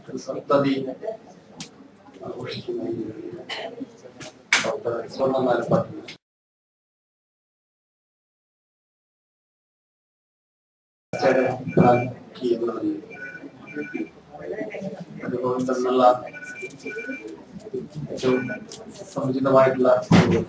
ഒരു സപ്തതി ആഘോഷിക്കുന്ന ഈ വേളയിൽ ഡോക്ടർ സ്വർണ്ണ നാലപ്പാട്ടിന് ചരക്കാക്കി എന്നതിൽ അതുപോലെ തന്നുള്ള ഏറ്റവും സമുചിതമായിട്ടുള്ള ഒരു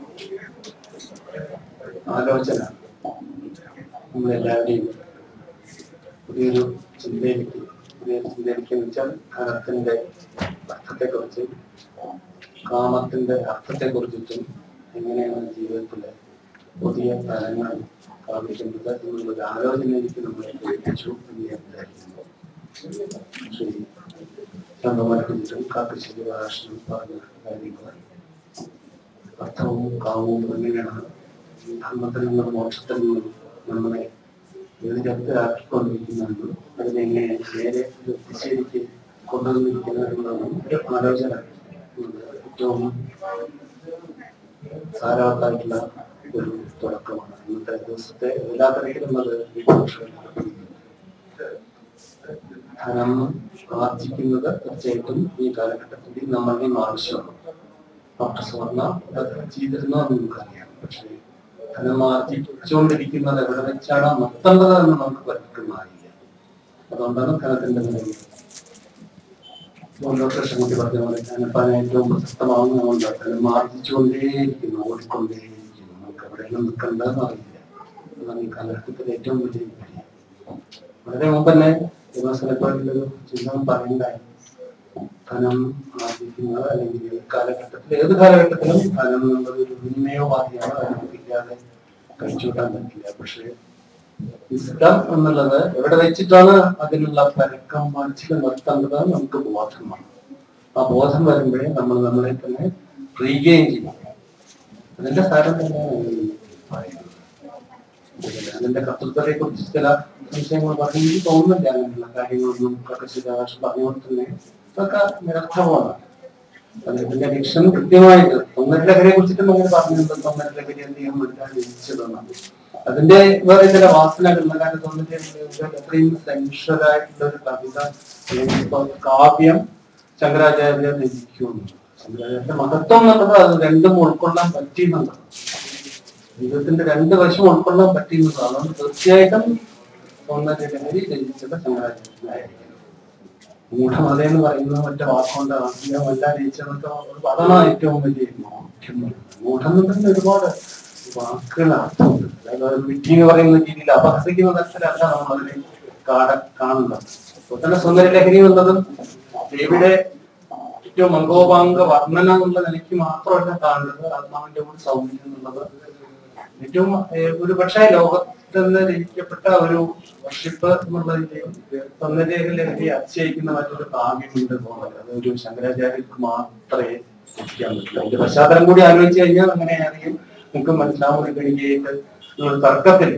ആലോചന നമ്മളെല്ലാവരെയും പുതിയൊരു ചിന്തയിലേക്ക് പുതിയൊരു ചിന്തയിലേക്ക് എന്ന് വെച്ചാൽ ധനത്തിന്റെ അർത്ഥത്തെക്കുറിച്ച് കാമത്തിന്റെ അർത്ഥത്തെക്കുറിച്ചിട്ടും എങ്ങനെയാണ് ജീവിതത്തിലെ പുതിയ തലങ്ങൾ സ്ഥാപിക്കുന്നത് എന്നുള്ളൊരു ആലോചനയിലേക്ക് നമ്മളെ പ്രേരിപ്പിച്ചു എന്ന് ഞാൻ വിചാരിക്കുന്നു ശ്രീ ചന്ദ്രമാറ്റും കാക്കശ്ശേരി രാഷ്ട്രം പറഞ്ഞ കാര്യങ്ങൾ അർത്ഥവും കാമവും എങ്ങനെയാണ് ഈ ധർമ്മത്തിൽ നിന്നും മോക്ഷത്തിൽ നിന്നും നമ്മളെ എതിരത്തിലാക്കിക്കൊണ്ടിരിക്കുന്നുണ്ട് അതിനെങ്ങനെ നേരെ ഒരു ദിശയിലേക്ക് കൊണ്ടുവന്നിരിക്കുന്നു എന്നുള്ളതാണ് ഒരു ആലോചന ഉണ്ട്. ഏറ്റവും സാരവത്തായിട്ടുള്ള ഒരു തുടക്കമാണ് ഇന്നത്തെ ദിവസത്തെ എല്ലാ തരത്തിലും അത് വിമർശനം ധനം ആർജിക്കുന്നത് തീർച്ചയായിട്ടും ഈ കാലഘട്ടത്തിൽ നമ്മളുടെയും ആവശ്യമാണ് ഡോക്ടർ സ്വർണ്ണ അത് ചെയ്തിരുന്നോ എന്ന് നമുക്കറിയാം പക്ഷേ ധനം ആർജിച്ചുകൊണ്ടിരിക്കുന്നത് എവിടെ വെച്ചാണ് നിർത്തേണ്ടത് എന്ന് നമുക്ക് വ്യക്തമായില്ല അതുകൊണ്ടാണ് ധനത്തിന്റെ നിലയിൽ ഡോക്ടർ കൃഷ്ണൻകുട്ടി പറഞ്ഞ പോലെ ധനപ്പാൻ ഏറ്റവും പ്രശസ്തമാവുന്നതുകൊണ്ട് ധനം ആർജിച്ചുകൊണ്ടേയിരിക്കുന്നു ഓടിക്കൊണ്ടേയിരിക്കുന്നു നമുക്ക് എവിടെയെങ്കിലും നിൽക്കേണ്ടതെന്ന് അറിയില്ല അതാണ് ഈ കാലഘട്ടത്തിൽ ഏറ്റവും വലിയ കാര്യം വളരെ മുമ്പ് തന്നെ വിമർശനപ്പാടിലൊരു ചിഹ്നം പറയണ്ടായി ധനം ആർജിക്കുന്നത് അല്ലെങ്കിൽ ഈ കാലഘട്ടത്തിൽ ഏത് കാലഘട്ടത്തിലും ധനം എന്നുള്ളത് ഒരു വിനിമയോപാധിയാണ് അത് നമുക്കില്ലാതെ കഴിച്ചുകൂട്ടാൻ പറ്റില്ല പക്ഷേ ഇഷ്ടം എന്നുള്ളത് എവിടെ വെച്ചിട്ടാണ് അതിനുള്ള പരക്കം മനസ്സിൽ നിർത്തേണ്ടത് നമുക്ക് ബോധമാണ് ആ ബോധം വരുമ്പോഴേ നമ്മൾ നമ്മളെ തന്നെ റീഗെയിൻ ചെയ്യും അതിന്റെ സാരം തന്നെയാണ് ഈ പറയുന്നത് അതിന്റെ കർത്തൃത്വത്തെ കുറിച്ച് ചില സംശയങ്ങൾ പറഞ്ഞു എനിക്ക് തോന്നുന്നില്ല അങ്ങനെയുള്ള കാര്യങ്ങളൊന്നും പ്രകൃതിരാഷ്ട്രം പറഞ്ഞുകൊണ്ട് തന്നെ ഇതൊക്കെ നിരർത്ഥമാണ് അദ്ദേഹത്തിന്റെ ഡിക്ഷൻ കൃത്യമായിട്ട് തൊന്നരലഹരിയെ കുറിച്ചിട്ടും അങ്ങനെ പറഞ്ഞിട്ടുണ്ട് തൊന്നരലഹരി അദ്ദേഹം മനസ്സിലാക്കിച്ചതെന്നാണ് അതിന്റെ വേറെ ചില വാസനകൾ കാരണം തൊണ്ണൂറ്റി അത്രയും സെൻഷ്യൽ ആയിട്ടുള്ള ഒരു കവിത അല്ലെങ്കിൽ ഇപ്പൊ കാവ്യം ശങ്കരാചാര്യ രചിക്കുന്നു ശങ്കരാചാര്യന്റെ മഹത്വം എന്നുള്ളത് അത് രണ്ടും ഉൾക്കൊള്ളാൻ പറ്റിയെന്നുള്ളത് ജീവിതത്തിന്റെ രണ്ട് വശം ഉൾക്കൊള്ളാൻ പറ്റിയെന്നുള്ളത് അതുകൊണ്ട് തീർച്ചയായിട്ടും തൊണ്ണൂറ്റി രചിച്ചത് ശങ്കരാചാര്യനായിരിക്കും മൂഢമത എന്ന് പറയുന്നത് മറ്റേ വാക്കുകൊണ്ട് ആത്മീയമല്ല രചിച്ചതൊക്കെ അതാണ് ഏറ്റവും വലിയ മുഖ്യം മൂഢം എന്ന് പറയുന്ന ഒരുപാട് വാക്കുകൾ അർത്ഥമുണ്ട് അതായത് വിഡ്ഢി എന്ന് പറയുന്ന രീതിയിൽ അപഹസിക്കുന്ന തരത്തിലല്ല നമ്മൾ അതിനെ കാട കാണുന്നത് അപ്പോൾ തന്നെ സുന്ദര ലഹരി എന്നുള്ളത് ദേവിയുടെ ഏറ്റവും മങ്കോപാംഗ വർണ്ണന എന്നുള്ള നിലയ്ക്ക് മാത്രമല്ല കാണുന്നത് ആത്മാവിന്റെ കൂടി സൗന്ദര്യം എന്നുള്ളത് ഏറ്റവും ഏഹ്, ഒരു പക്ഷേ ലോകത്തിൽ നിന്ന് രചിക്കപ്പെട്ട ഒരു വർഷിപ്പ് എന്നുള്ളതിന്റെയും സൗന്ദര്യ ലഹരി അക്ഷയിക്കുന്ന മറ്റൊരു കാവ്യമുണ്ട് തോന്നുന്നത് അത് ഒരു ശങ്കരാചാര്യർക്ക് മാത്രമേ രചിക്കാൻ പറ്റുള്ളൂ അതിന്റെ പശ്ചാത്തലം കൂടി ആലോചിച്ച് കഴിഞ്ഞാൽ അങ്ങനെ ആയിരിക്കും നമുക്ക് മനസ്സിലാവും ഒരു ഗണികയായിട്ട് ഒരു തർക്കത്തിൽ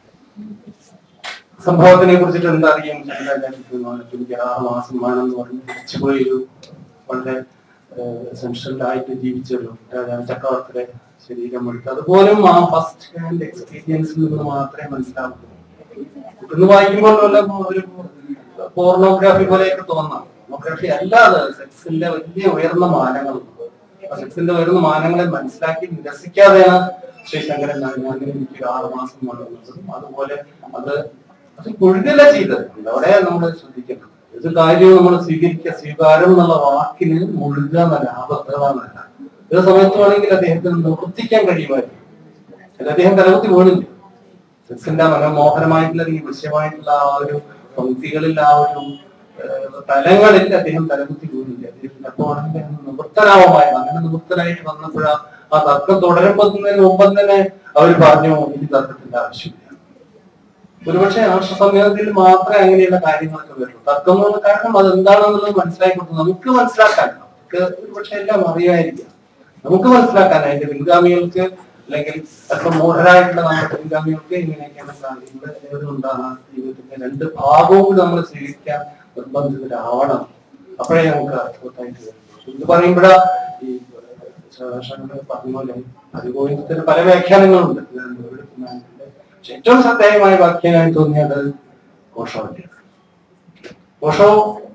സംഭവത്തിനെ കുറിച്ചിട്ട് എന്താറിയാം ശങ്കരാചാര്യക്ക് ആറ് മാസം വേണമെന്ന് പറഞ്ഞ് തിരിച്ചുപോയി ഒരു വളരെ സെൻട്രൽ ആയിട്ട് ജീവിച്ച ഒരു രാജാവ് ചക്രവർത്തിയുടെ ശരീരം എടുത്ത് അതുപോലും ആ ഫസ്റ്റ് ഹാൻഡ് എക്സ്പീരിയൻസിൽ നിന്ന് മാത്രമേ മനസ്സിലാവൂ ഇന്ന് വായിക്കുമ്പോൾ വല്ല ഒരു പോർണോഗ്രാഫി പോലെയൊക്കെ തോന്നാം പോർണോഗ്രാഫി അല്ലാതെ സെക്സിന്റെ വലിയ ഉയർന്ന മാനങ്ങൾ സെക്സിന്റെ ഉയർന്ന മാനങ്ങളെ മനസ്സിലാക്കി നിരസിക്കാതെയാണ് ശ്രീ ശങ്കരൻ നാരായണൻ എനിക്ക് ഒരു ആറ് മാസം കൊണ്ടുവന്നതും അതുപോലെ അത് അത് കൊഴുകല്ല ചെയ്തത് അവിടെ നമ്മൾ ശ്രദ്ധിക്കണം ഇത് കാര്യം നമ്മൾ സ്വീകരിക്കുക സ്വീകാരം എന്നുള്ള വാക്കിന് മുഴുക എന്നല്ല അബദ്ധമാണെന്നല്ല ഏത് സമയത്ത് വേണമെങ്കിൽ അദ്ദേഹത്തിന് നിവർത്തിക്കാൻ കഴിയുമായിരുന്നു അല്ല അദ്ദേഹം തലകുത്തി വീണില്ല സെക്സിന്റെ മനോമോഹനമായിട്ടുള്ള ഈ ദൃശ്യമായിട്ടുള്ള ആ ഒരു പങ്ക്തികളിൽ ആ ഒരു ഏഹ്, തലങ്ങളിൽ അദ്ദേഹം തലകുത്തി വീണില്ല അദ്ദേഹത്തിന് അപ്പോൾ അദ്ദേഹം നിവൃത്തനാവുമായിരുന്നു അങ്ങനെ നിവൃത്തനായിട്ട് വന്നപ്പോഴാ ആ തർക്കം തുടരുമ്പോന്നതിന് മുമ്പ് തന്നെ അവർ പറഞ്ഞു ഇനി തർക്കത്തിന്റെ ആവശ്യമില്ല ഒരുപക്ഷെ രാഷ്ട്ര സമ്മേളനത്തിൽ മാത്രമേ അങ്ങനെയുള്ള കാര്യങ്ങളൊക്കെ വരുള്ളൂ തർക്കം എന്നുള്ള കാരണം അത് എന്താണെന്നുള്ളത് മനസ്സിലാക്കി കൊടുത്തു നമുക്ക് മനസ്സിലാക്കാൻ നമുക്ക് ഒരുപക്ഷെ എല്ലാം അറിയായിരിക്കാം നമുക്ക് മനസ്സിലാക്കാൻ അതിന്റെ പിൻഗാമികൾക്ക് അല്ലെങ്കിൽ അല്പം മൂഢരായിട്ടുള്ള നമ്മുടെ പിൻഗാമികൾക്ക് ഇങ്ങനെയൊക്കെയാണ് കാര്യങ്ങൾ ഏതുകൊണ്ടാണ് ജീവിതത്തിന്റെ രണ്ട് ഭാഗവും കൂടി നമ്മൾ സ്വീകരിക്കാൻ നിർബന്ധിതരാവണം അപ്പോഴേ നമുക്ക് അർത്ഥവത്തായിട്ട് വരുള്ളൂ ഇത് പറയുമ്പോഴാ ഈ ശാസ്ത്രജ്ഞർ പറഞ്ഞ പോലെ അതിഗോവിന്ദത്തിന് പല വ്യാഖ്യാനങ്ങളുണ്ട് ഇതിന് ഒരു കുമാരന്റെ. പക്ഷെ ഏറ്റവും ശ്രദ്ധേയമായ വ്യാഖ്യാനമായി തോന്നിയത് ഓഷോന്റെ ഓഷോ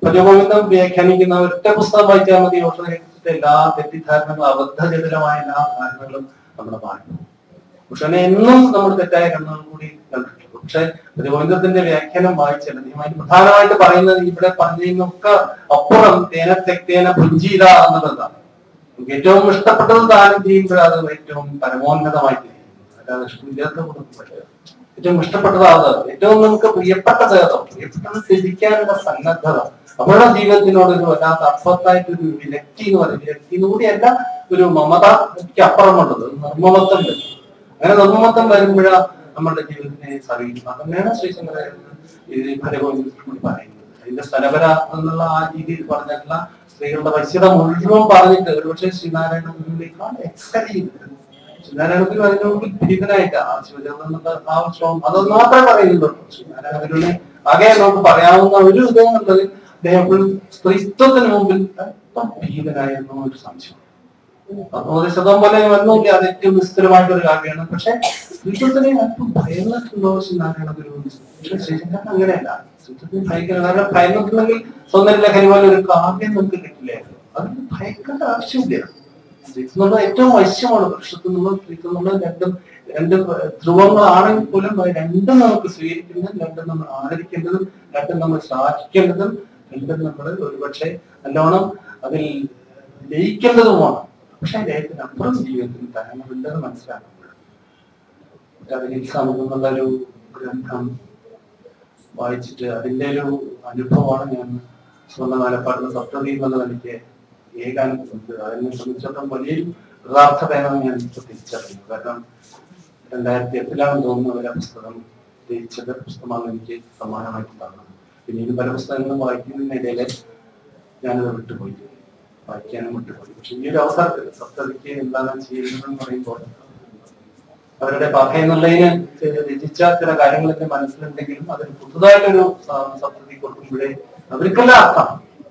ഭജഗോവിന്ദം വ്യാഖ്യാനിക്കുന്ന ഒറ്റ പുസ്തകം വായിച്ചാൽ മതി ഓഷനെ കുറിച്ചിട്ട് എല്ലാ തെറ്റിദ്ധാരണകളും അബദ്ധജടിലമായ എല്ലാ ധാരണകളും നമ്മുടെ മാറും ഉഷനെ എന്നും നമ്മൾ തെറ്റായ കണ്ണുകൾ കൂടി കണ്ടിട്ടുണ്ട് പക്ഷെ ഭജഗോവിന്ദത്തിന്റെ വ്യാഖ്യാനം വായിച്ചാൽ അതിന് പ്രധാനമായിട്ട് പറയുന്നത് ഇവിടെ പറഞ്ഞതിനൊക്കെ അപ്പുറം തേന തെക്കേന പുഞ്ചീത എന്നുള്ളതാണ് നമുക്ക് ഏറ്റവും ഇഷ്ടപ്പെട്ടത് ദാനം ചെയ്യുമ്പോൾ അത് ഏറ്റവും പരമോന്നതമായി തീരും അല്ലാതെ ഇഷ്ടമില്ലാത്ത കൊടുക്കും പറ്റില്ല ഏറ്റവും ഇഷ്ടപ്പെട്ടതാണ് ഏറ്റവും നമുക്ക് പ്രിയപ്പെട്ടത് ഏതോ പ്രിയപ്പെട്ടത് ത്യജിക്കാനുള്ള സന്നദ്ധത അവരുടെ ജീവിതത്തിനോട് ഒരു വല്ലാത്ത അർത്ഥത്തായിട്ട് ഒരു വിരക്തി എന്ന് പറയും വിരക്തി എന്ന് കൂടിയല്ല ഒരു മമതയ്ക്ക് അപ്പുറമുള്ളത് നിർമ്മമത്വം വരും അങ്ങനെ നിർമ്മമത്വം വരുമ്പോഴാ നമ്മളുടെ ജീവിതത്തിനെ സറിയിക്കും അതന്നെയാണ് ശ്രീശങ്കര ഈ ഭരഗോവിന്ദ പറയുന്നത് അതിന്റെ സ്ഥലപര എന്നുള്ള ആ രീതിയിൽ പറഞ്ഞിട്ടുള്ള സ്ത്രീകളുടെ വശ്യത മുഴുവൻ പറഞ്ഞിട്ട് ഒരുപക്ഷെ ശ്രീനാരായണ ഗുരുവിനേക്കാൾ എക്സൽ ചെയ്തിട്ടുണ്ട് ശ്രീനാരായണത്തിൽ അതിനോട് ഭീതനായിട്ട് ആ ശിവചന്ദ്രൻ എന്നുള്ള ആ ശ്രമം അത് മാത്രമേ പറയുന്നുള്ളൂ ശ്രീനാരായണ ഗുരുവിനെ ആകെ നമുക്ക് പറയാവുന്ന ഒരു ഇത് എന്നുള്ളത് അദ്ദേഹം എപ്പോഴും സ്ത്രീത്വത്തിന് മുമ്പിൽ അല്പം ഭീതനായിരുന്നു ഒരു സംശയം അതുപോലെ ശതം പോലെ വന്നില്ല അത് ഏറ്റവും വിസ്തരമായിട്ട് ഒരു കാവ്യമാണ് പക്ഷെ സ്ത്രീത്വത്തിനെ അല്പം ഭയന്നിട്ടുണ്ടോ ശ്രീനാരായണ ഗുരു പക്ഷെ ശ്രീചന്ദ്രൻ അങ്ങനെയല്ല സ്ത്രീത്വത്തിന് ഭയക്കണം കാരണം ഭയന്നിട്ടുണ്ടെങ്കിൽ സ്വന്തം ലഹരി പോലെ ഒരു കാവ്യം നമുക്ക് കിട്ടില്ലായിരുന്നു അതിന് ഭയക്കേണ്ട ആവശ്യമില്ല സ്ത്രീത്വം എന്നുള്ളത് ഏറ്റവും വശ്യമാണ് പുരുഷത്വം എന്നുള്ളത് സ്ത്രീത്വം എന്നുള്ളത് രണ്ടും രണ്ട് ധ്രുവങ്ങളാണെങ്കിൽ പോലും അത് രണ്ടും നമുക്ക് സ്വീകരിക്കുന്നതും രണ്ടും നമ്മൾ ആദരിക്കേണ്ടതും രണ്ടും നമ്മൾ ശ്ലാഘിക്കേണ്ടതും രണ്ടും നമ്മൾ ഒരുപക്ഷെ നല്ലോണം അതിൽ ലയിക്കേണ്ടതുമാണ് പക്ഷെ ലയത്തിന് അപ്പുറം ജീവിതത്തിൽ തരങ്ങളുണ്ടെന്ന് മനസ്സിലാക്കുമ്പോൾ അതിൽ എന്നുള്ള ഒരു ഗ്രന്ഥം വായിച്ചിട്ട് അതിന്റെ ഒരു അനുഭവമാണ് ഞാൻ സ്വന്തം കാലപ്പാട്ടിലെ സപ്തതി എന്നുള്ളത് എനിക്ക് ഏകാനുഭവമുണ്ട് അതിനെ സംബന്ധിച്ചിടത്തോളം വലിയൊരു യഥാർത്ഥതയാണ് ഞാൻ ഇപ്പൊ തിരിച്ചറിയുന്നു കാരണം രണ്ടായിരത്തി എട്ടിലാണ് തോന്നുന്നു ഒരു പുസ്തകം രചിച്ചത് പുസ്തകമാണ് എനിക്ക് സമ്മാനമായിട്ട് തന്നത് പിന്നീട് പല പുസ്തകങ്ങളും വായിക്കുന്നതിനിടയിൽ ഞാനത് വിട്ടുപോയി വായിക്കാനും വിട്ടുപോയി പക്ഷെ ഈ ഒരു അവസരത്തിൽ സപ്തതിക്ക് എന്താണ് ചെയ്യുന്നതെന്ന് പറയുമ്പോൾ അവരുടെ കഥ എന്നുള്ളതിന് രചിച്ച ചില കാര്യങ്ങളൊക്കെ മനസ്സിലുണ്ടെങ്കിലും അതിന് പുതുതായിട്ടൊരു സ- സപ്തതി കൊടുക്കുമ്പോഴേ അവർക്കെല്ലാം അർത്ഥം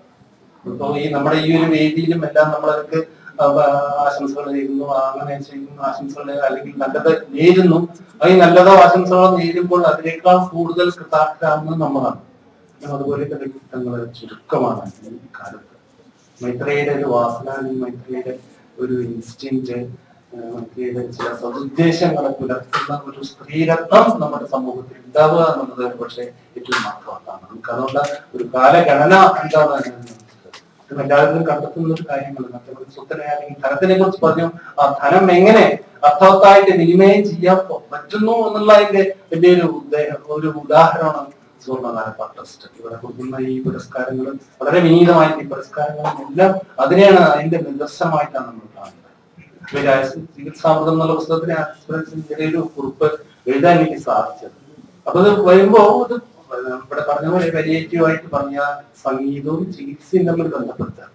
ഇപ്പോ ഈ നമ്മുടെ ഈ ഒരു വേദിയിലും എല്ലാം നമ്മളവർക്ക് അവ- ആശംസകൾ നേരുന്നു അങ്ങനെ ചെയ്യുന്നു ആശംസകൾ അല്ലെങ്കിൽ നല്ലത് നേരുന്നു ആ ഈ നല്ലതോ ആശംസകളോ നേരുമ്പോൾ അതിനേക്കാൾ കൂടുതൽ കൃതാർത്ഥരാകുന്നത് നമ്മളാണ് അതുപോലെയൊക്കെ വ്യക്തിത്വങ്ങൾ ചുരുക്കമാണ് ഈ കാലത്ത് മൈത്രയുടെ ഒരു വാസന അല്ലെങ്കിൽ മൈത്രയുടെ ഒരു ഇൻസ്റ്റിങ് മൈത്രയുടെ ചില സതുദ്ദേശങ്ങളെ പുലർത്തുന്ന ഒരു സ്ത്രീരത്നം നമ്മുടെ സമൂഹത്തിൽ ഉണ്ടാവുക എന്നുള്ളത് പക്ഷേ ഏറ്റവും മാത്രമാണ് നമുക്ക് അതുകൊണ്ട് ഒരു കാലഗണന എന്താണ് ഇത് എല്ലാവരും കണ്ടെത്തുന്ന ഒരു കാര്യമാണ് മറ്റൊരു സ്വത്തിനെ അല്ലെങ്കിൽ ധനത്തിനെ കുറിച്ച് പറഞ്ഞു ആ ധനം എങ്ങനെ അർത്ഥവത്തായിട്ട് വിനിമയം ചെയ്യാൻ പ- പറ്റുന്നു എന്നുള്ളതിന്റെ വലിയൊരു ഉദ്ദേ- ഒരു ഉദാഹരണമാണ് സുവർണകാലപ്പ ട്രസ്റ്റ് ഇവിടെ കൊടുക്കുന്ന ഈ പുരസ്കാരങ്ങൾ വളരെ വിനീതമായിട്ട് ഈ പുരസ്കാരങ്ങളും എല്ലാം അതിനെയാണ് അതിന്റെ നിദർശനമായിട്ടാണ് നമ്മൾ കാണുന്നത് ഇപ്പൊ രാജ- ചികിത്സാമൃതം എന്നുള്ള പുസ്തകത്തിന് ആസ്പിറൻസിന്റെ ഒരു കുറിപ്പ് എഴുതാൻ എനിക്ക് സാധിച്ചത് അപ്പൊ അത് വരുമ്പോ ഇത് ഇവിടെ പറഞ്ഞ പോലെ വെരിയേറ്റീവ് ആയിട്ട് പറഞ്ഞ സംഗീതവും ചികിത്സയും തമ്മിൽ ബന്ധപ്പെടുത്തുക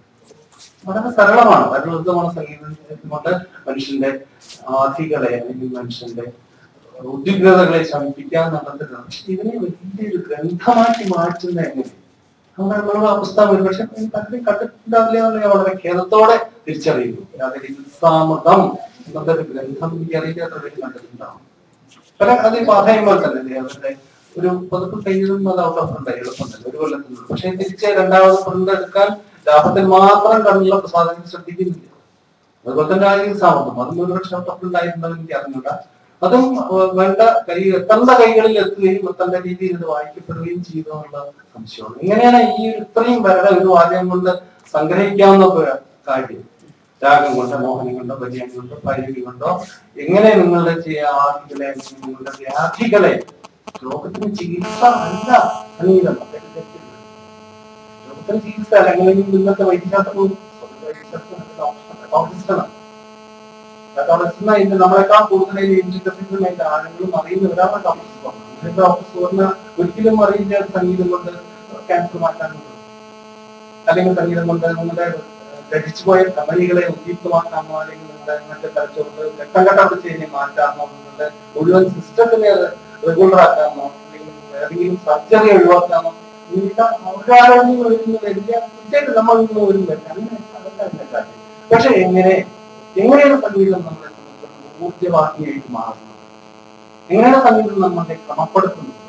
വളരെ സരളമാണ് വളരെ ലളിതമാണ് സംഗീതം കൊണ്ട് മനുഷ്യന്റെ ആധികളെ അല്ലെങ്കിൽ മനുഷ്യന്റെ ഉദ്വിഗ്രതകളെ ശമിപ്പിക്കുക എന്നുള്ളത് പക്ഷെ ഇതിനെ വലിയൊരു ഗ്രന്ഥമാക്കി മാറ്റുന്ന എങ്ങനെ നമ്മുടെ നമ്മൾ ആ പുസ്തകം ഒരു പക്ഷെ പലരും കണ്ടിട്ടുണ്ടാവില്ല എന്നുള്ള ഞാൻ വളരെ ഖേദത്തോടെ തിരിച്ചറിയുന്നു അതിൽ ഇൽസാമതം എന്നൊരു ഗ്രന്ഥം എനിക്ക് അറിയില്ലാത്ത പേര് കണ്ടിട്ടുണ്ടാവും പല അത് ഈ പാഠയുമ്പോൾ തന്നെ ഇല്ലേ, അവരുടെ ഒരു പതിപ്പ് കഴിഞ്ഞതും അത് ഔട്ട് ഓഫ് ഉണ്ട് എളുപ്പമുണ്ട് ഒരു കൊല്ലത്തിനുള്ളൂ പക്ഷെ തിരിച്ച് രണ്ടാമത് പ്രിന്റ് എടുക്കാൻ ലാഭത്തിൽ മാത്രം കണ്ടുള്ള പ്രസാദനം ശ്രദ്ധിക്കുന്നില്ല അതുപോലെ തന്നെ ആയിരിക്കും സാമർത്ഥ്യം അതും ഒരു പക്ഷെ ഔട്ട് ഓഫ് ഉണ്ടായിട്ടുണ്ടെന്ന് എനിക്ക് അറിഞ്ഞൂടാ അതും ഏഹ്, വേണ്ട കൈ എത്തേണ്ട കൈകളിൽ എത്തുകയും എത്തേണ്ട രീതിയിൽ ഇത് വായിക്കപ്പെടുകയും ചെയ്തു എന്നുള്ള സംശയമാണ് ഇങ്ങനെയാണ് ഈ ഒരു ഇത്രയും പേരുടെ ഒരു വാചകം കൊണ്ട് സംഗ്രഹിക്കാവുന്ന ഒരു കാര്യം രാഗം കൊണ്ടോ മോഹനം കൊണ്ടോ ഭജനം കൊണ്ടോ പൈരവി കൊണ്ടോ എങ്ങനെ നിങ്ങളുടെ ചെയ്യാ ആദികളെ നിങ്ങളുടെ വ്യാധികളെ രോഗത്തിന് ചികിത്സ അല്ല സംഗീതം അതൊക്കെ തെറ്റില്ല. രോഗത്തിന് ചികിത്സ അല്ല അല്ലെങ്കിൽ ഇന്നത്തെ വൈദ്യശാസ്ത്രം സ്വന്തം വൈദ്യശാസ്ത്രം ഡോക്ടറിസ്റ്റാണ് ഡോക്ടറിസ്റ്റിന് ഇതിന്റെ നമ്മളെക്കാൾ കൂടുതൽ ഇൻഡിക്കസിനും അതിന്റെ ആഴങ്ങളും അറിയുന്നവരാണ് ഡോക്ടർസ് ഡോക്ടർസ് പറഞ്ഞ ഒരിക്കലും അറിയില്ല സംഗീതം കൊണ്ട് ക്യാൻസർ മാറ്റാൻ അല്ലെങ്കിൽ സംഗീതം കൊണ്ട് നിങ്ങളുടെ ധരിച്ചുപോയ കമ്പനികളെ ഉദ്ദീപ്തമാക്കാമോ അല്ലെങ്കിൽ നിങ്ങളുടെ മറ്റേ തലച്ചോറ് രക്തം കട്ടപ്പിച്ചതിനെ മാറ്റാമോ നിങ്ങളുടെ മുഴുവൻ സിസ്റ്റത്തിനെ റെഗുലർ ആക്കാമോ അല്ലെങ്കിൽ ഏതെങ്കിലും സർജറി ഒഴിവാക്കാമോ ഇങ്ങനത്തെ അവകാരങ്ങൾ വരുന്ന വലിയ തീർച്ചയായിട്ടും നമ്മൾ ഇന്ന് ഒരു അങ്ങനെ അതൊക്കെ അതിന്റെ കാര്യം പക്ഷെ എങ്ങനെ എങ്ങനെയാണ് സംഗീതം നമ്മളെ സംബന്ധിച്ചിടത്തോളം ഊർജ്ജവാഹിനിയായിട്ട് മാറുന്നത് എങ്ങനെയാണ് സംഗീതം നമ്മളെ ക്രമപ്പെടുത്തുന്നത്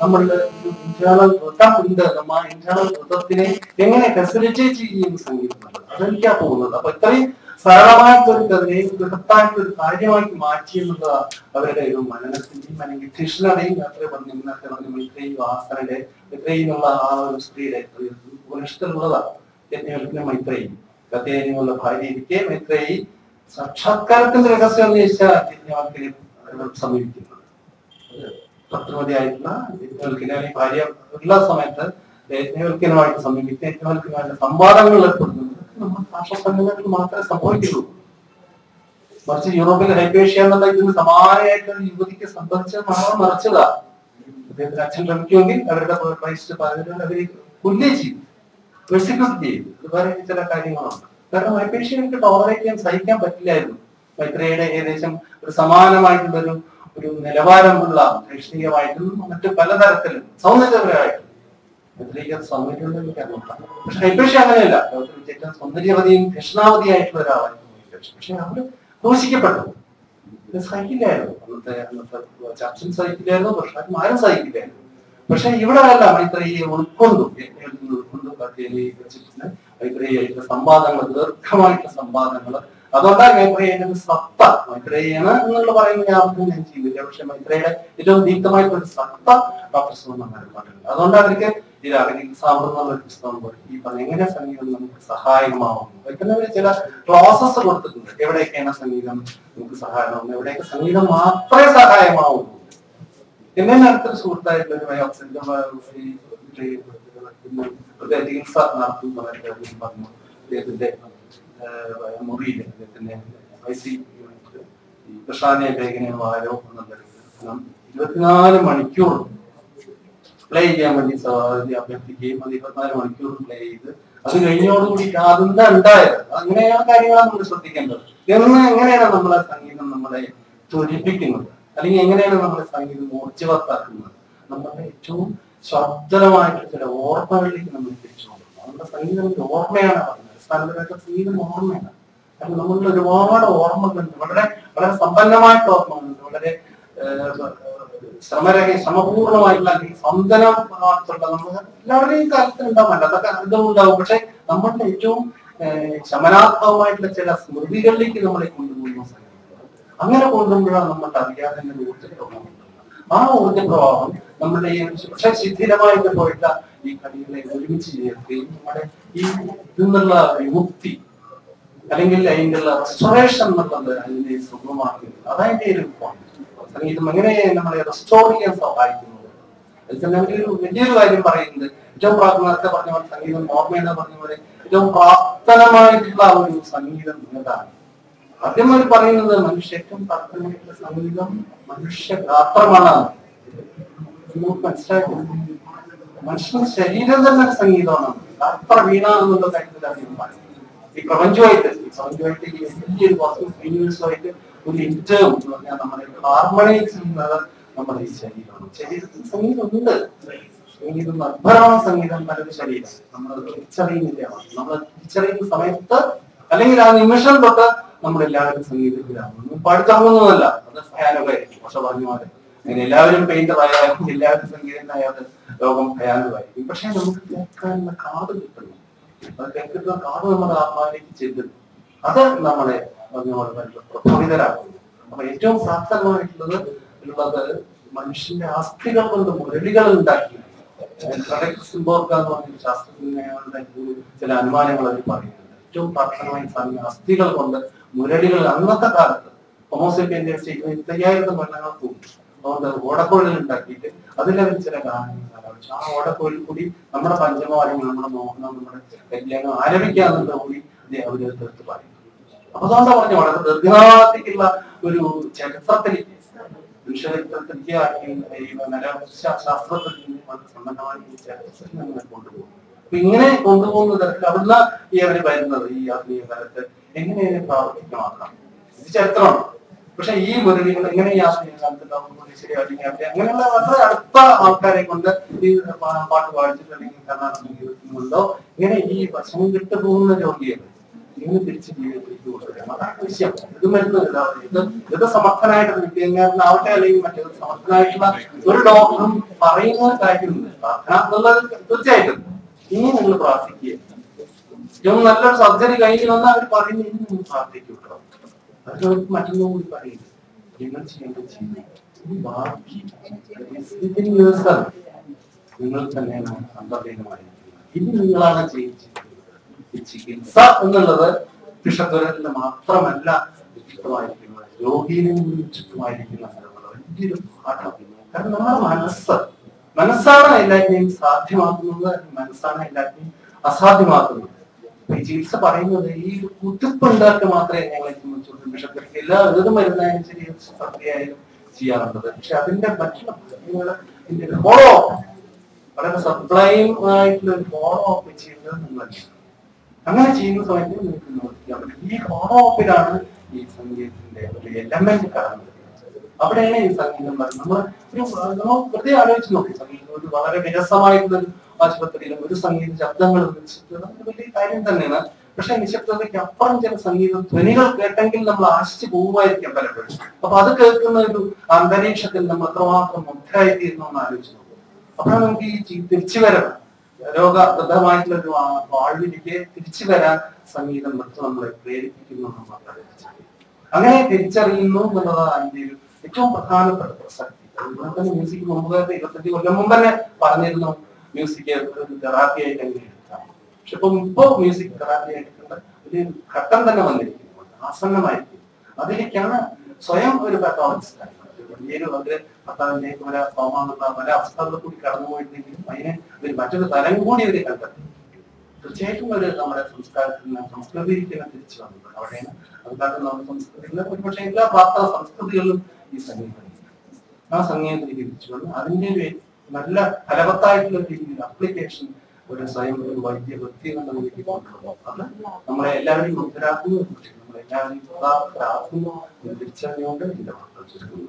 നമ്മളുടെ ഇന്റേണൽ ഋതം ഉണ്ട് നമ്മ ഇന്റേണൽ ഋതത്തിനെ എങ്ങനെ ഫെസിലിറ്റേറ്റ് ചെയ്യും സംഗീതം എന്നുള്ളത്. അതെനിക്കാ പോകുന്നത് അപ്പൊ ഇത്രയും സരളമായിട്ടൊരു കഥയെ ബൃഹത്തായിട്ടൊരു കാര്യമാക്കി മാറ്റി എന്നുള്ളത് അവരുടെ ഒരു മനനത്തിന്റെയും അല്ലെങ്കിൽ കൃഷ്ണയുടെയും യാത്ര പറഞ്ഞു ഇന്നത്തെ പറഞ്ഞ മൈത്രി വാസനയുടെ മൈത്രി എന്നുള്ള ആ ഒരു സ്ത്രീയുടെ ഒരു ഉപനിഷത്തിലുള്ളതാണ് യജ്ഞവൽക്കുന്ന മൈത്രി കഥേനുള്ള ഭാര്യ ഇരിക്കെ മൈത്രേയി സാക്ഷാത്കാരത്തിന്റെ രഹസ്യം എന്ന് ചോദിച്ചാൽ യജ്ഞവൽക്കനെ സമീപിക്കുന്നത് പത്രുമതിയായിട്ടുള്ള യജ്ഞവൽക്കനെ അല്ലെങ്കിൽ ഭാര്യ ഉള്ള സമയത്ത് യജ്ഞവൽക്കനുമായിട്ട് സമീപിച്ച് യജ്ഞവൽക്കനുമായിട്ട് സംവാദങ്ങൾ ഏർപ്പെടുന്നത് നമ്മൾ ഭാഷ സമ്മേളനത്തിൽ മാത്രമേ സംഭവിക്കുള്ളൂ മറിച്ച് യൂറോപ്പിൽ ഹൈപ്പേഷ്യ എന്നുള്ള ഇതിന് സമാനമായിട്ട് ഒരു യുവതിക്ക് സംബന്ധിച്ച് മാറാൻ മറിച്ചതാ അദ്ദേഹത്തിന് അച്ഛൻ ശ്രമിക്കുമെങ്കിൽ അവരുടെ ക്രൈസ്റ്റ് പലരും അവരെ കൊല്ലുകയും ചെയ്യും പ്രോസിക്യൂട്ട് ചെയ്യും ഇതുപോലെ ചില കാര്യങ്ങളുണ്ട് കാരണം ഹൈപ്പേഷ്യ എനിക്ക് ടോളറേറ്റ് ചെയ്യാൻ സഹിക്കാൻ പറ്റില്ലായിരുന്നു മൈത്രയുടെ ഏകദേശം ഒരു സമാനമായിട്ടുള്ള ഒരു ഒരു നിലവാരമുള്ള ശൈക്ഷണികമായിട്ടും മറ്റു പലതരത്തിലും സൗന്ദര്യപരമായിട്ടും മൈത്രിക്ക് അത് സൗന്ദര്യം എനിക്ക് അറിഞ്ഞിട്ടില്ല പക്ഷെ ഹൈപ്പേഷ്യ അങ്ങനെയല്ല ലോകത്തിൽ ഏറ്റവും സൗന്ദര്യവതിയും കൃഷ്ണാവതിയായിട്ടുള്ള ഒരാളായിരുന്നു ഹൈപ്പേഷ്യ പക്ഷെ അവര് ക്രൂശിക്കപ്പെട്ടു ഇത് സഹിക്കില്ലായിരുന്നു അന്നത്തെ അന്നത്തെ ചർച്ചും സഹിക്കില്ലായിരുന്നു പക്ഷെ ആരും സഹിക്കില്ലായിരുന്നു പക്ഷെ ഇവിടെ അല്ല മൈത്രേയെ ഉൾക്കൊണ്ടു യജ്ഞത്തിൽ ഉൾക്കൊണ്ടു കഥയിലെ വെച്ചിട്ടുണ്ട് മൈത്രേയായിട്ടുള്ള സംവാദങ്ങൾ ദീർഘമായിട്ടുള്ള സംവാദങ്ങൾ അതുകൊണ്ടാണ് മൈത്രേയന്റെ ഒരു സത്ത മൈത്രേയാണ് എന്നുള്ള പറയുന്ന യാതൊന്നും ഞാൻ ചെയ്യുന്നില്ല പക്ഷെ മൈത്രേയുടെ ഏറ്റവും ദീപ്തമായിട്ടുള്ള ഒരു സത്ത ഡോക്ടർ സുമന്മാർ പാട്ടുണ്ട് അതുകൊണ്ട് അവർക്ക് ഈ രാഗനിൽ സാമ്പ്രം എന്നുള്ള ഒരു പുസ്തകം പോലെ ഈ പറഞ്ഞ എങ്ങനെ സംഗീതം നമുക്ക് സഹായകമാവുന്നു വയ്ക്കുന്നവര് ചില ക്ലാസസ് കൊടുത്തിട്ടുണ്ട് എവിടെയൊക്കെയാണ് സംഗീതം നമുക്ക് സഹായമാവുന്നത് എവിടെയൊക്കെ സംഗീതം മാത്രമേ സഹായമാവുള്ളൂ എന്നെ അടുത്തൊരു സുഹൃത്തായിട്ടുള്ള ഒരു വയോക്സിന്റെ ചികിത്സ നടത്തുന്നവരുടെ അദ്ദേഹം പറഞ്ഞു അദ്ദേഹത്തിന്റെ മുറിയിൽ അദ്ദേഹത്തിന്റെ ഐ സി ഈ കൃഷ്ണാനെ ലേഖന വാരോ എന്നുള്ള പ്രശ്നം ഇരുപത്തിനാല് മണിക്കൂർ പ്ലേ ചെയ്യാൻ വേണ്ടി സഹോദരി അഭ്യർത്ഥിക്കുകയും അത് ഇരുപത്തിനാല് മണിക്കൂർ പ്ലേ ചെയ്ത് അത് കഴിഞ്ഞോടുകൂടി അതെന്താ ഉണ്ടായത് അങ്ങനെയാണ് കാര്യങ്ങളാണ് നമ്മൾ ശ്രദ്ധിക്കേണ്ടത് എന്ന് എങ്ങനെയാണ് നമ്മളെ സംഗീതം നമ്മളെ ത്വരിപ്പിക്കുന്നത് അല്ലെങ്കിൽ എങ്ങനെയാണ് നമ്മളെ സംഗീതം ഊർജ്ജവത്താക്കുന്നത് നമ്മളുടെ ഏറ്റവും ശബ്ദമായിട്ട് ചില ഓർമ്മകളിലേക്ക് നമ്മൾ തിരിച്ചു കൊണ്ടുവരണം നമ്മുടെ സംഗീതം ഒരു ഓർമ്മയാണ് പറഞ്ഞത് അടിസ്ഥാനപരമായിട്ട് സംഗീതം ഓർമ്മയാണ് കാരണം നമ്മളിൽ ഒരുപാട് ഓർമ്മകളുണ്ട് വളരെ വളരെ സമ്പന്നമായിട്ട് ഓർമ്മകളുണ്ട് വളരെ ഏഹ്, ശ്രമരഹ ശ്രമപൂർണമായിട്ടുള്ള അല്ലെങ്കിൽ സന്തനമായിട്ടുള്ള നമ്മൾ എല്ലാവരുടെയും കാലത്ത് ഉണ്ടാവില്ല അതൊക്കെ ഇതും ഉണ്ടാവും പക്ഷെ നമ്മളുടെ ഏറ്റവും ഏഹ്, ശമനാത്മകമായിട്ടുള്ള ചില സ്മൃതികളിലേക്ക് നമ്മളെ കൊണ്ടുപോകുന്ന സംഗീതം അങ്ങനെ കൊണ്ടുപോകുമ്പോഴാണ് നമ്മൾക്ക് അറിയാതെ തന്നെ ഊർജ്ജ പ്രവാഹം ഉണ്ടാവുക. ആ ഊർജ്ജ പ്രവാഹം നമ്മുടെ ഈ പക്ഷെ ശിഥിലമായിട്ട് പോയിട്ട് ഈ കളികളെ ഒരുമിച്ച് ചേർക്കുകയും നമ്മുടെ ഈ ഇതിന്നുള്ള വിമുക്തി അല്ലെങ്കിൽ അതിൻ്റെ റെസ്റ്റോറേഷൻ എന്നുള്ളത് അതിനെ സുഗമമാക്കുന്നത് അതതിന്റെ ഒരു point. സംഗീതം എങ്ങനെ നമ്മളെ റെസ്റ്റോർ ചെയ്യാൻ സഹായിക്കുന്നത് അതിൽ തന്നെ ഒരു വലിയൊരു കാര്യം പറയുന്നത് ഏറ്റവും പ്രാർത്ഥന നേരത്തെ പറഞ്ഞ പോലെ സംഗീതം ഓർമ്മയെന്ന് പറഞ്ഞ പോലെ ഏറ്റവും പ്രാർത്ഥനമായിട്ടുള്ള ഒരു സംഗീതം എന്നതാണ് ആദ്യം അവർ പറയുന്നത് മനുഷ്യ ഏറ്റവും പ്രാർത്ഥനമായിട്ടുള്ള സംഗീതം മനുഷ്യ ഗാത്രമാണ് നമുക്ക് മനസ്സിലാക്കും മനുഷ്യന്റെ ശരീരം തന്നെ ഒരു സംഗീതമാണ് ഗാത്ര വീണ എന്നുള്ള കാര്യത്തിൽ അദ്ദേഹം പറയുന്നത് ഈ പ്രപഞ്ചമായിട്ട് ഈ പ്രപഞ്ചമായിട്ട് ഈ വലിയൊരു യൂണിവേഴ്സുമായിട്ട് ഒരു ഇന്റേം എന്ന് പറഞ്ഞാൽ നമ്മുടെ ഹാർമണൈസ് ചെയ്യുന്നത് നമ്മുടെ ഈ ശരീരമാണ് ശരീരത്തിൽ സംഗീതം ഉണ്ട് സംഗീതം നിർഭരമാണ് സംഗീതം നല്ലൊരു ശരീരം നമ്മൾ തിരിച്ചറിയുന്നില്ല നമ്മൾ തിരിച്ചറിയുന്ന സമയത്ത് അല്ലെങ്കിൽ ആ നിമിഷം തൊട്ട് നമ്മളെല്ലാവരും സംഗീതത്തിലാണ് പാടിത്തറങ്ങുന്നതല്ല അത് ഭയാനകമായിരിക്കും പക്ഷെ പറഞ്ഞു പോലെ അങ്ങനെ എല്ലാവരും പെയിന്റർ ആയാലും എല്ലാവരും സംഗീതനായാലും ലോകം ഭയാനകമായിരിക്കും പക്ഷെ നമുക്ക് കേൾക്കാനുള്ള കാത് കിട്ടുന്നു അത് കേൾക്കുന്ന കാത് നമ്മുടെ ആത്മാവിലേക്ക് ചെല്ലുന്നു അത് നമ്മളെ പറഞ്ഞ പോലെ തന്നെ പ്രഫുല്ലിതരാക്കുന്നു അപ്പൊ ഏറ്റവും പ്രാപ്തമായിട്ടുള്ളത് ഉള്ളത് മനുഷ്യന്റെ അസ്ഥികൾ കൊണ്ട് മുരളികൾ ഉണ്ടാക്കി സിംബോർക്ക എന്ന് പറഞ്ഞ ശാസ്ത്രജ്ഞരുടെ ചില അനുമാനങ്ങൾ അവർ പറയുന്നുണ്ട് ഏറ്റവും പ്രാർത്ഥനമായി സാധിക്കുന്ന അസ്ഥികൾ കൊണ്ട് മുരളികൾ അന്നത്തെ കാലത്ത് ഹോമോസെപ്പിയന്റെ ഇരുപത്തയ്യായിരം കൊല്ലങ്ങൾക്ക് മുമ്പ് അതുകൊണ്ട് ഓടക്കോഴിൽ ഉണ്ടാക്കിയിട്ട് അതിലവർ ചില ഗാനങ്ങൾ ആലപിച്ചു ആ ഓടക്കോഴിൽ കൂടി നമ്മുടെ പഞ്ചമവാദ്യങ്ങൾ നമ്മുടെ മോഹനം നമ്മുടെ കല്യാണം ആലപിക്കാന്നുള്ള കൂടി അദ്ദേഹം അവര് തീർത്ത് പറയും അപ്പൊ അതുകൊണ്ടാ പറഞ്ഞു വളരെ ദീർഘനാളത്തേക്കുള്ള ഒരു ചരിത്രത്തിലേക്ക് മനുഷ്യചരിത്രത്തിലേക്ക് ഈ നരശാസ്ത്രത്തിൽ വളരെ സമ്പന്നമായ ഈ ചരിത്രത്തിൽ നമ്മളെ കൊണ്ടുപോകും അപ്പൊ ഇങ്ങനെ കൊണ്ടുപോകുന്ന തരത്തിൽ അവിടുന്ന് ഈ അവര് വരുന്നത് ഈ ആത്മീയ കാലത്ത് എങ്ങനെ ഇതിനെ പ്രാവർത്തികമാക്കാം ഇത് ചരിത്രമാണ് പക്ഷെ ഈ മുരളികൾ എങ്ങനെ ഈ ആത്മീയ കാലത്ത് ഉണ്ടാവുന്നത് ശരിയാണെങ്കിൽ അവരെ അങ്ങനെയുള്ള വളരെ അടുത്ത ആൾക്കാരെ കൊണ്ട് ഈ പാ- പാട്ട് പാടിച്ചിട്ട് അല്ലെങ്കിൽ കർണാടക സംഗീതത്തിനുണ്ടോ ഇങ്ങനെ ഈ വശം വിട്ടു പോകുന്ന രോഗികൾ ഇങ്ങനെ തിരിച്ച് ജീവിതത്തിലേക്ക് കൊണ്ടുവരാം അതാണ് വിഷയം ഇത് മരുന്ന് ഇത് ഇത് സമർത്ഥനായിട്ട് വിദ്യാഭ്യാസനാവട്ടെ അല്ലെങ്കിൽ മറ്റേത് സമർത്ഥനായിട്ടുള്ള ഒരു ഡോക്ടറും പറയുന്ന കാര്യമില്ല പ്രാർത്ഥന എന്നുള്ളത് തീർച്ചയായിട്ടും ഇനി നിങ്ങൾ പ്രാർത്ഥിക്കുക ഏറ്റവും നല്ലൊരു സർജറി കഴിഞ്ഞ് വന്നാൽ അവർ പറയുന്നത് ഇനി നിങ്ങൾ പ്രാർത്ഥിക്കൂ കേട്ടോ അതിനവർക്ക് മറ്റൊന്നും കൂടി പറയില്ല നിങ്ങൾ ചെയ്യേണ്ടത് ചെയ്യുന്നു ഇനി ബാക്കി within yourself നിങ്ങൾ തന്നെയാണ് അന്തർലീനമായിരിക്കുന്നത് ഇനി നിങ്ങളാണ് ചെയ്യുന്നത് ഈ ചികിത്സ എന്നുള്ളത് വിഷത്വരത്തിന് മാത്രമല്ല ചുറ്റുമായിരിക്കുന്നത് രോഗിയിലും കൂടി ചുറ്റുമായിരിക്കുന്ന എന്നുള്ള വലിയൊരു പാഠമാണ് കാരണം നമ്മുടെ മനസ്സ് മനസ്സാണ് എല്ലാറ്റിനെയും സാധ്യമാക്കുന്നത് മനസ്സാണ് എല്ലാറ്റിനെയും അസാധ്യമാക്കുന്നത് അപ്പൊ ഈ ചികിത്സ പറയുന്നത് ഈ ഒരു കുത്തിപ്പുണ്ടാക്കി മാത്രമേ ഞങ്ങളെ സംബന്ധിച്ചുള്ള വിഷത്വരക്ക് എല്ലാ ഏത് മരുന്നായാലും ശരി ഏത് പ്രക്രിയയായാലും ചെയ്യാറുള്ളത് പക്ഷെ അതിന്റെ മറ്റുള്ള പ്രക്രിയകള് ഇതിന്റെ ഒരു ഫോളോ വളരെ സപ്ലൈം ആയിട്ടുള്ള ഒരു ഫോളോ അപ്പ് ചെയ്യുന്നത് നിങ്ങളാണ് അങ്ങനെ ചെയ്യുന്ന സമയത്ത് നിങ്ങൾക്ക് നോക്കിക്കാൻ പറ്റും ഈ ഫോളോ അപ്പിലാണ് ഈ സംഗീതത്തിന്റെ ഒരു എലമെന്റ് കടന്നു വരുന്നത് അവിടെയാണ് ഈ സംഗീതം വരുന്നത് നമ്മൾ ഒരു നമ്മൾ വെറുതെ ആലോചിച്ച് നോക്കി സംഗീതം ഒരു വളരെ വിരസമായിട്ടുള്ള ഒരു ആശുപത്രിയിലും ഒരു സംഗീത ശബ്ദങ്ങൾ വെച്ചിട്ട് അത് വലിയ കാര്യം തന്നെയാണ് പക്ഷെ നിശബ്ദതയ്ക്ക് അപ്പുറം ചില സംഗീത ധ്വനികൾ കേട്ടെങ്കിൽ നമ്മൾ ആശിച്ചു പോകുമായിരിക്കാം പലപ്പോഴും അപ്പൊ അത് കേൾക്കുന്ന ഒരു അന്തരീക്ഷത്തിൽ നമ്മൾ എത്രമാത്രം മുഗ്ധരായിത്തീരുന്നു എന്ന് ആലോചിച്ച് നോക്കും അപ്പോഴാണ് നമുക്ക് ഈ ചി- തിരിച്ചു വരവ് രോഗബദ്ധമായിട്ടുള്ള ഒരു ആ വാഴ്വിലേക്ക് തിരിച്ചു വരാൻ സംഗീതം നൃത്തം നമ്മളെ പ്രേരിപ്പിക്കുന്നു എന്ന് നമ്മൾ തിരിച്ചറിയും അങ്ങനെ തിരിച്ചറിയുന്നു എന്നുള്ളതാണ് അതിന്റെ ഒരു ഏറ്റവും പ്രധാനപ്പെട്ട പ്രസക്തി അതുകൊണ്ട് തന്നെ മ്യൂസിക് മുമ്പ് ഇരുപത്തഞ്ച് കൊല്ലം മുമ്പ് തന്നെ പറഞ്ഞിരുന്നു മ്യൂസിക് ഒരു തെറാപ്പി ആയിട്ട് എങ്ങനെ എടുക്കാം പക്ഷെ ഇപ്പൊ ഇപ്പൊ മ്യൂസിക് തെറാപ്പി ആയിട്ടുള്ള ഒരു ഘട്ടം തന്നെ വന്നിരിക്കുന്നു ആസന്നമായിരിക്കും അതിലേക്കാണ് സ്വയം ഒരു പാത്തോളജിസ്റ്റ് വലിയൊരു ഒരു ഭർത്താവിന്റെ പല കോമാന്നുള്ള പല അവസ്ഥകളിൽ കൂടി കടന്നു പോയിട്ടുണ്ടെങ്കിലും അതിനെ ഒരു മറ്റൊരു തലം കൂടി അവർ കണ്ടെത്തി തീർച്ചയായിട്ടും ഒരു നമ്മുടെ സംസ്കാരത്തിൽ നിന്ന് സംസ്കൃതിയിലേക്ക് തിരിച്ചു വന്നത് അവിടെയാണ് അതുകാരണം നമ്മുടെ സംസ്കൃതിയിലെ ഒരുപക്ഷെ എല്ലാ പ്രാർത്ഥന സംസ്കൃതികളിലും ഈ സംഗീതം ആ സംഗീതത്തിലേക്ക് തിരിച്ചു വന്നു അതിന്റെ ഒരു നല്ല ഫലവത്തായിട്ടുള്ള രീതിയിൽ അപ്ലിക്കേഷൻ ഒരു സ്വയം ഒരു വൈദ്യ വ്യക്തി എന്ന നിലയ്ക്ക് കൊണ്ടുവന്നു അത് നമ്മളെ എല്ലാവരെയും മുദ്രാക്കുന്നു പക്ഷെ നമ്മളെല്ലാവരെയും പ്രധാനപ്പെട്ടരാക്കുന്നു എന്ന് തിരിച്ചറിഞ്ഞുകൊണ്ട് ഇതിന്റെ വാർത്തകൾ ചുരുക്കുന്നു